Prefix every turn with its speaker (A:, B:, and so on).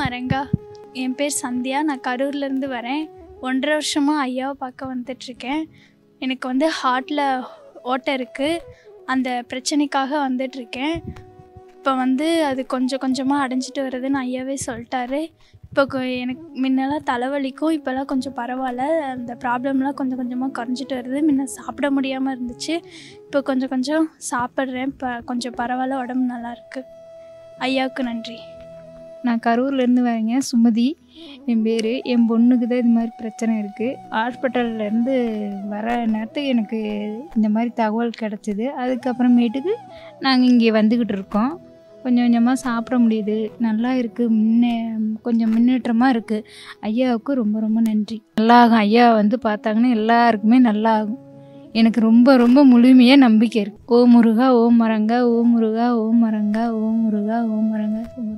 A: அரங்கா என் பேர் சந்தியா நான் கரூர்லேருந்து வரேன் ஒன்றரை வருஷமாக ஐயாவை பார்க்க வந்துட்டுருக்கேன் எனக்கு வந்து ஹார்ட்டில் ஓட்டை இருக்குது அந்த பிரச்சனைக்காக வந்துட்டுருக்கேன் இப்போ வந்து அது கொஞ்சம் கொஞ்சமாக அடைஞ்சிட்டு வருதுன்னு ஐயாவே சொல்லிட்டாரு இப்போ கொ- எனக்கு முன்னெல்லாம் தலைவலிக்கும் இப்போல்லாம் கொஞ்சம் பரவாயில்ல அந்த ப்ராப்ளம்லாம் கொஞ்சம் கொஞ்சமாக குறைஞ்சிட்டு வருது முன்ன சாப்பிட முடியாமல் இருந்துச்சு இப்போ கொஞ்சம் கொஞ்சம் சாப்பிட்றேன் இப்போ கொஞ்சம் பரவாயில்ல உடம்பு நல்லா இருக்கு ஐயாவுக்கு நன்றி
B: நான் கரூர்லேருந்து வரேங்க சுமதி என் பேர் என் பொண்ணுக்கு தான் இது மாதிரி பிரச்சனை இருக்குது ஹாஸ்பிட்டல்லேருந்து வர நேரத்துக்கு எனக்கு இந்த மாதிரி தகவல் கிடச்சிது அதுக்கப்புறமேட்டுக்கு நாங்கள் இங்கே வந்துக்கிட்டு இருக்கோம் கொஞ்சம் கொஞ்சமாக சாப்பிட முடியுது நல்லா இருக்குது முன்னே கொஞ்சம் முன்னேற்றமாக இருக்குது ஐயாவுக்கு ரொம்ப ரொம்ப நன்றி நல்லா ஆகும் ஐயா வந்து பார்த்தாங்கன்னா எல்லாருக்குமே நல்லா ஆகும் எனக்கு ரொம்ப ரொம்ப முழுமையாக நம்பிக்கை இருக்குது ஓ முருகா ஓ மரங்கா ஓ முருகா ஓ மரங்கா ஓ முருகா ஓ மரங்கா ஓ